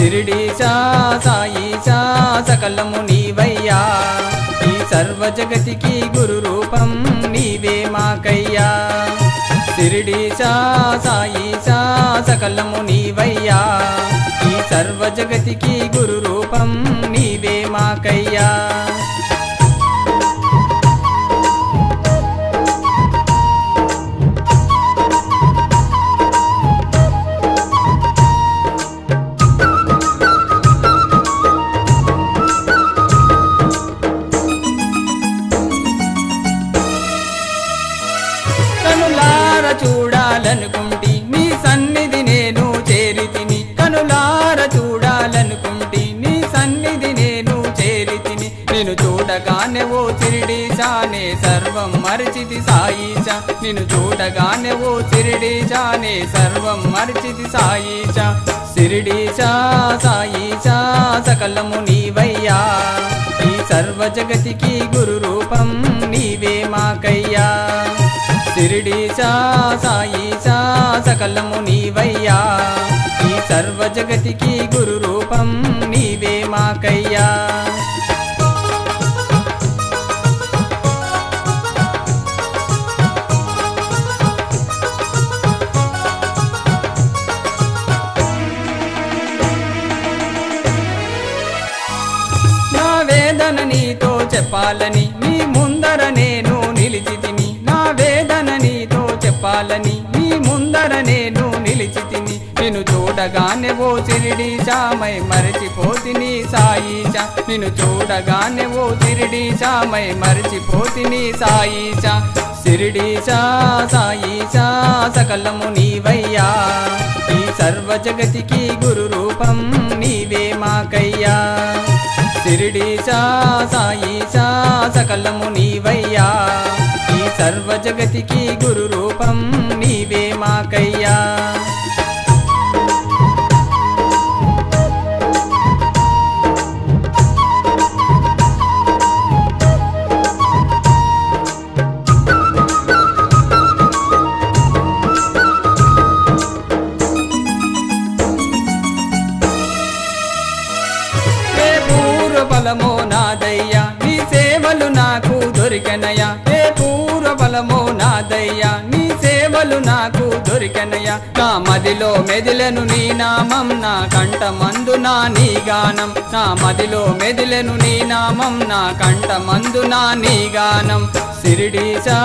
షిరిడీశా సాయిశా సకలము నీవయ్యా ఈ సర్వ జగతికి గురు రూపం నీవే మాకయ్యా షిరిడీశా సాయిశా సకలము నీవయ్యా ఈ సర్వ జగతికి గురు రూపం నీవే మాకయ్యా కనులార చూడాలనుకుంటి నీ సన్నిధి నేను చేరితిని కనులార చూడాలనుకుంటి నీ సన్నిధి నేను చేరితిని నేను చూడగానే ఓ చిరిడీశానే సర్వం మరిచితి సాయిష నిన్ను చూడగానే ఓ చిరిడీశానే సర్వం మరిచితి సాయిష సిరిడీశా సాయిషా సకలము నీవయ్యా ఈ సర్వ జగతికి గురు రూపం నీవే మాకయ్యా షిరిడీశా సాయిశా సకలము నీవయ్యా ఈ సర్వ జగతికి గురు రూపం నీవే మాకయ్యా నా వేదన నీతో చెప్పాలని నీ ముందర నేను నిలిచితిని నా వేదన నీతో చెప్పాలని నీ ముందర నేను నిలిచితిని నిన్ను చూడగానే ఓ చిరిడి చామై మరచిపోతిని సాయిచ నిన్ను చూడగానే ఓ చిరిడి చామై మరచిపోతిని సాయిచ సిరిడీశా సాయిశా సకలము నీవయ్యా ఈ సర్వ జగతికి గురు రూపం నీవే మాకయ్యా సిరిడీశా సాయిశా సకలము నీవయ్యా ఈ సర్వ జగతికి గురు రూపం నీవే మాకయ్యా ఏ పూర్వ ఫలమో నాదయ్యా నీ సేవలు నాకు దొరికనయా ఏ పూర్వ ఫలమో నాదయ్యా నీ సేవలు నాకు దొరికనయా నా మదిలో మెదిలను నీ నామం నా కంట మందు నా నీ గానం నా మదిలో మెదిలను నీ నామం నా కంట మందు నా నీ గానం సిరిడీశా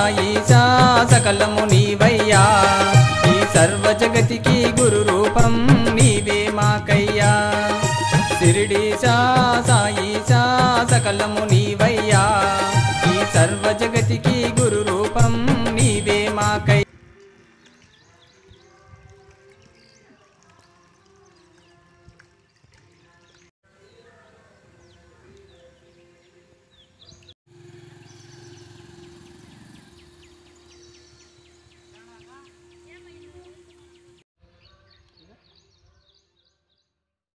సాయిశా సకలము నీవయ్యా ఈ సర్వ జగతికి గురు రూపం